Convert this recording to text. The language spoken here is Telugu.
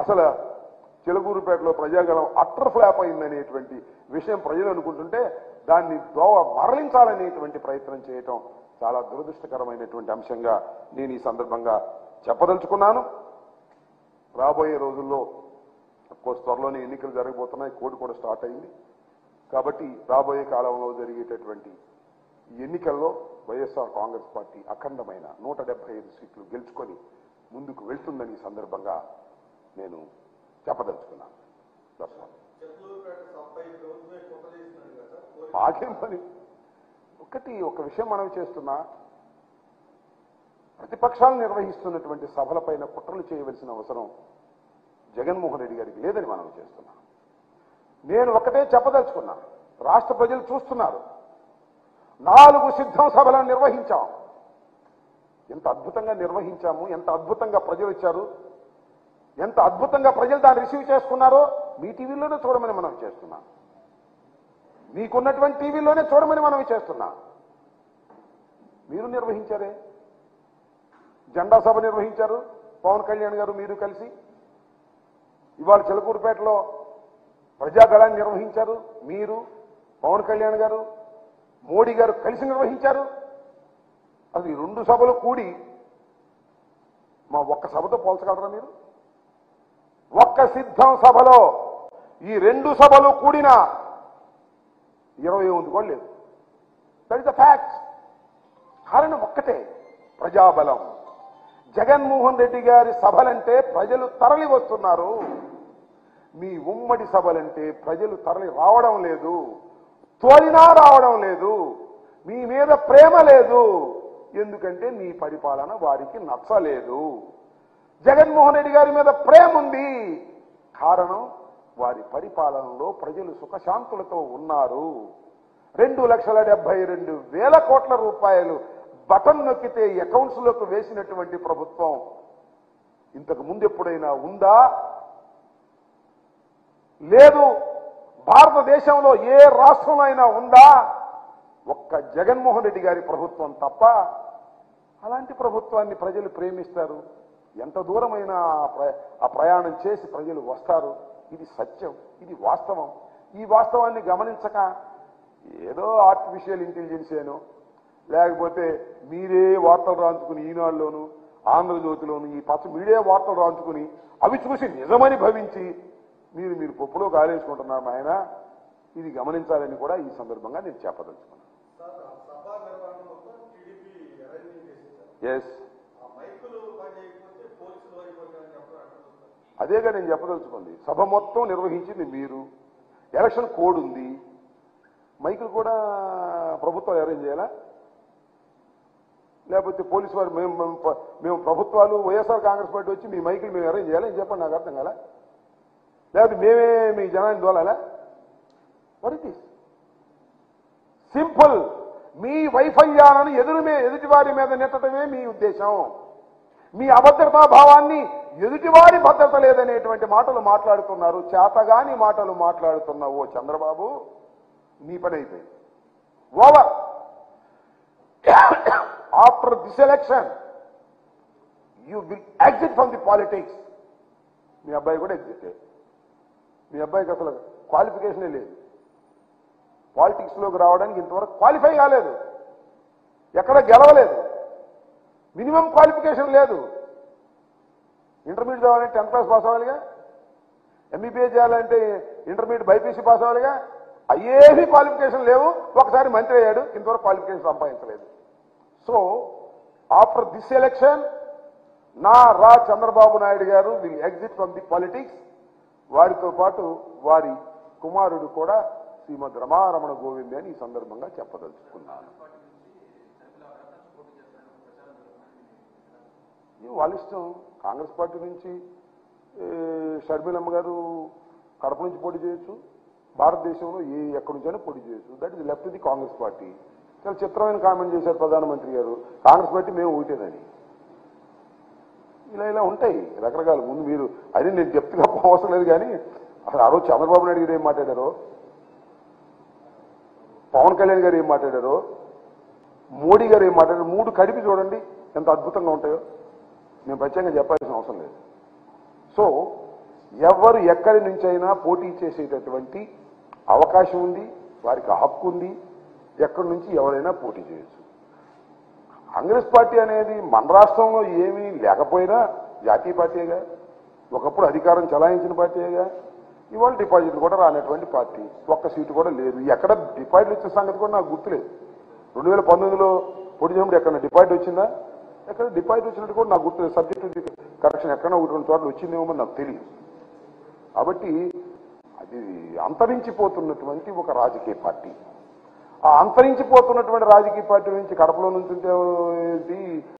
అసలు చిలకూరుపేటలో ప్రజాగలం అట్టర్ ఫ్లాప్ అయిందనేటువంటి విషయం ప్రజలు అనుకుంటుంటే దాన్ని దోవ మరలించాలనేటువంటి ప్రయత్నం చేయటం చాలా దురదృష్టకరమైనటువంటి అంశంగా నేను ఈ సందర్భంగా చెప్పదలుచుకున్నాను రాబోయే రోజుల్లో కోర్స్ త్వరలోనే ఎన్నికలు జరగబోతున్నాయి కోడ్ కూడా స్టార్ట్ అయింది కాబట్టి రాబోయే కాలంలో జరిగేటటువంటి ఈ ఎన్నికల్లో వైఎస్ఆర్ కాంగ్రెస్ పార్టీ అఖండమైన నూట డెబ్బై ఐదు సీట్లు గెలుచుకొని ముందుకు వెళ్తుందని ఈ సందర్భంగా నేను చెప్పదలుచుకున్నాను That's all. చిత్తూరుపేట సభపై ప్రభుత్వమే కుట్ర చేసినాడు కదా కోరి- మాకేం పని ఒకటి ఒక విషయం మనం చేస్తున్నా ప్రతిపక్షాలు నిర్వహిస్తున్నటువంటి సభలపైన కుట్రలు చేయవలసిన అవసరం జగన్మోహన్ రెడ్డి గారికి లేదని మనం చేస్తున్నాం నేను ఒకటే చెప్పదలుచుకున్నా రాష్ట్ర ప్రజలు చూస్తున్నారు నాలుగు సిద్ధం సభలను నిర్వహించాం ఎంత అద్భుతంగా నిర్వహించాము ఎంత అద్భుతంగా ప్రజలు వచ్చారు ఎంత అద్భుతంగా ప్రజలు దాన్ని రిసీవ్ చేసుకున్నారో మీ టీవీలోనే చూడమని మనం చేస్తున్నాం మీకున్నటువంటి టీవీలోనే చూడమని మనం చేస్తున్నాం మీరు నిర్వహించారే జెండా సభ నిర్వహించారు పవన్ కళ్యాణ్ గారు మీరు కలిసి ఇవాళ చిలకూరుపేటలో ప్రజాగళాన్ని నిర్వహించారు మీరు పవన్ కళ్యాణ్ గారు మోడీ గారు కలిసి నిర్వహించారు అది ఈ రెండు సభలు కూడి మా ఒక్క సభతో పోల్చగలరా మీరు ఒక్క సిద్ధం సభలో ఈ రెండు సభలు కూడిన ఇరవై ఎనిమిది కూడా లేదు దట్ ఇస్ ద ఫ్యాక్ట్ కారణం ఒక్కటే ప్రజాబలం జగన్మోహన్ రెడ్డి గారి సభలంటే ప్రజలు తరలి వస్తున్నారు మీ ఉమ్మడి సభలంటే ప్రజలు తరలి రావడం లేదు తోలినా రావడం లేదు మీ మీద ప్రేమ లేదు ఎందుకంటే మీ పరిపాలన వారికి నచ్చలేదు జగన్మోహన్ రెడ్డి గారి మీద ప్రేమ ఉంది కారణం వారి పరిపాలనలో ప్రజలు సుఖశాంతులతో ఉన్నారు రెండు లక్షల డెబ్బై రెండు వేల కోట్ల రూపాయలు బటన్ నొక్కితే అకౌంట్స్ లోకి వేసినటువంటి ప్రభుత్వం ఇంతకు ముందు ఎప్పుడైనా ఉందా లేదు భారతదేశంలో ఏ రాష్ట్రంలో అయినా ఉందా ఒక్క జగన్మోహన్ రెడ్డి గారి ప్రభుత్వం తప్ప అలాంటి ప్రభుత్వాన్ని ప్రజలు ప్రేమిస్తారు ఎంత దూరమైనా ఆ ప్ర- ఆ ప్రయాణం చేసి ప్రజలు వస్తారు ఇది సత్యం ఇది వాస్తవం ఈ వాస్తవాన్ని గమనించక ఏదో ఆర్టిఫిషియల్ ఇంటెలిజెన్స్ ఏనో లేకపోతే మీరే వార్తలు రాంచుకుని ఈనాడులోను ఆంధ్రజ్యోతిలోను ఈ పచ్చ మీడియా వార్తలు రాంచుకుని అవి చూసి నిజమని భవించి మీరు మీరు పప్పులో కాలేసుకుంటున్నారు ఆయన ఇది గమనించాలని కూడా ఈ సందర్భంగా నేను చెప్పదలుచుకున్నాను సార్ ఆ సభ నిర్వహణ మొత్తం టీడీపీ అరేంజింగ్ చేసింది ఎస్ ఆ మైకులు పని చేయకపోతే పోలీసులు అయిపోతారని చెప్పడం అక్కడ చూస్తారు అదేగా నేను చెప్పదలుచుకుంది సభ మొత్తం నిర్వహించింది మీరు ఎలక్షన్ కోడ్ ఉంది మైకులు కూడా ప్రభుత్వం అరేంజ్ చేయాలా లేకపోతే పోలీసు వారు మేము మేము ప్ర- మేము ప్రభుత్వాలు వైఎస్ఆర్ కాంగ్రెస్ పార్టీ వచ్చి మీ మైకులు మేము అరేంజ్ చేయాలి అని చెప్పండి నాకు అర్థం కదా లేకపోతే మేమే మీ జనాన్ని దోలాలా వట్ ఇట్ ఈస్ సింపుల్ మీ వైఫల్యాలను ఎదురు మే ఎదుటివారి మీద నెట్టడమే మీ ఉద్దేశం మీ అభద్రతా భావాన్ని ఎదుటివారి భద్రత లేదనేటువంటి మాటలు మాట్లాడుతున్నారు చేతగాని మాటలు మాట్లాడుతున్న ఓ చంద్రబాబు నీ పని అయిపోయింది over after this election you will exit from the politics మీ అబ్బాయి కూడా ఎగ్జిట్ మీ అబ్బాయికి అసలు క్వాలిఫికేషనే లేదు పాలిటిక్స్ లోకి రావడానికి ఇంతవరకు క్వాలిఫై కాలేదు ఎక్కడ గెలవలేదు మినిమం క్వాలిఫికేషన్ లేదు ఇంటర్మీడియట్ చదవాలంటే టెన్త్ క్లాస్ పాస్ అవ్వాలిగా ఎంబీబీఎస్ చేయాలంటే ఇంటర్మీడియట్ బైపీసీ పాస్ అవ్వాలిగా అయ్యేవి క్వాలిఫికేషన్ లేవు ఒకసారి మంత్రి అయ్యాడు ఇంతవరకు క్వాలిఫికేషన్ సంపాదించలేదు so after this election Nara Chandrababu Naidu garu will exit from the politics వారితో పాటు వారి కుమారుడు కూడా శ్రీమద్ రమారమణ గోవిందే అని ఈ సందర్భంగా చెప్పదలుచుకున్నాను ఇది వాళ్ళ ఇష్టం కాంగ్రెస్ పార్టీ నుంచి ఏ, షర్మిలమ్మ గారు కడప నుంచి పోటీ చేయొచ్చు భారతదేశంలో ఏ ఎక్కడి నుంచైనా పోటీ చేయొచ్చు that is left the Congress party చాలా చిత్రమైన కామెంట్ చేశారు ప్రధానమంత్రి గారు కాంగ్రెస్ పార్టీ మేము ఒకటేదని ఇలా ఇలా ఉంటాయి రకరకాల ముందు మీరు అది నేను చెప్తున్నా అవసరం లేదు కానీ అసలు ఆ రోజు చంద్రబాబు నాయుడు గారు ఏం మాట్లాడారో పవన్ కళ్యాణ్ గారు ఏం మాట్లాడారో మోడీ గారు ఏం మాట్లాడారు మూడు కడిపి చూడండి ఎంత అద్భుతంగా ఉంటాయో నేను ప్రత్యేకంగా చెప్పాల్సిన అవసరం లేదు సో ఎవరు ఎక్కడి నుంచైనా పోటీ చేసేటటువంటి అవకాశం ఉంది వారికి హక్కు ఉంది ఎక్కడి నుంచి ఎవరైనా పోటీ చేయొచ్చు కాంగ్రెస్ పార్టీ అనేది మన రాష్ట్రంలో ఏమీ లేకపోయినా జాతీయ పార్టీగా ఒకప్పుడు అధికారం చలాయించిన పార్టీగా ఇవాళ డిపాజిట్లు కూడా రానటువంటి పార్టీ ఒక్క సీటు కూడా లేదు ఎక్కడ డిపాజిట్లు ఇచ్చిన సంగతి కూడా నాకు గుర్తులేదు రెండు వేల పంతొమ్మిదిలో పోటీ చేసినప్పుడు ఎక్కడ డిపాజిట్ వచ్చిందా ఎక్కడ డిపాజిట్ వచ్చినట్టు కూడా నాకు గుర్తులేదు సబ్జెక్టు కరెక్షన్ ఎక్కడ ఒకటి రెండు చోట్ల వచ్చిందేమో మరి నాకు తెలియదు కాబట్టి అది అంతరించిపోతున్నటువంటి ఒక రాజకీయ పార్టీ ఆ అంతరించిపోతున్నటువంటి రాజకీయ పార్టీ నుంచి కడపలో నుంచి ఏంటి